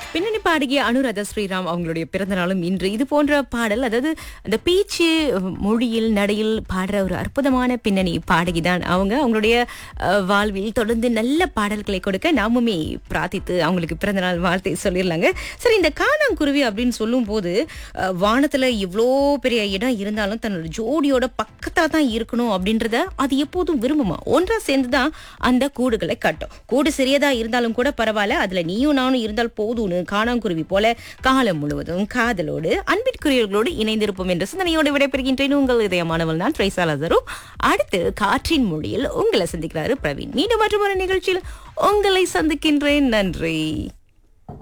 பின்னணி பாடகிய அனுராதா ஸ்ரீராம் அவங்களுடைய பிறந்த நாளும் இன்று இது போன்ற பாடல் அதாவது அந்த பேச்சு மொழியில் நடையில் பாடுற ஒரு அற்புதமான பின்னணி பாடகி தான் அவங்க அவங்களுடைய அஹ், வாழ்வில் தொடர்ந்து நல்ல பாடல்களை கொடுக்க நாமுமே பிரார்த்தித்து அவங்களுக்கு பிறந்த நாள் வாழ்த்தை சொல்லிடலாங்க சரி இந்த காணாங்குருவி அப்படின்னு சொல்லும் போது அஹ், வானத்துல இவ்வளோ பெரிய இடம் இருந்தாலும் தன்னோட ஜோடியோட பக்கத்தா தான் இருக்கணும் அப்படின்றத அது எப்போதும் விரும்புமா ஒன்றா சேர்ந்து தான் அந்த கூடுகளை கட்டும் கூடு சிறியதா இருந்தாலும் கூட பரவாயில்ல அதுல நீயும் நானும் இருந்தால் போதும்னு காணாங்குருவி போல காலம் முழுவதும் காதலோடு அன்பிற்குரியவர்களோடு இணைந்திருப்போம் என்ற சிந்தனையோடு விடைபெறுகின்றேன் உங்கள் இதயமானவள் நான் ட்ரைசா லசரு அடுத்து காற்றின் மொழியில் உங்களை சந்திக்கிறாரு பிரவீன் மீண்டும் மற்றொரு நிகழ்ச்சியில் உங்களை சந்திக்கின்றேன் நன்றி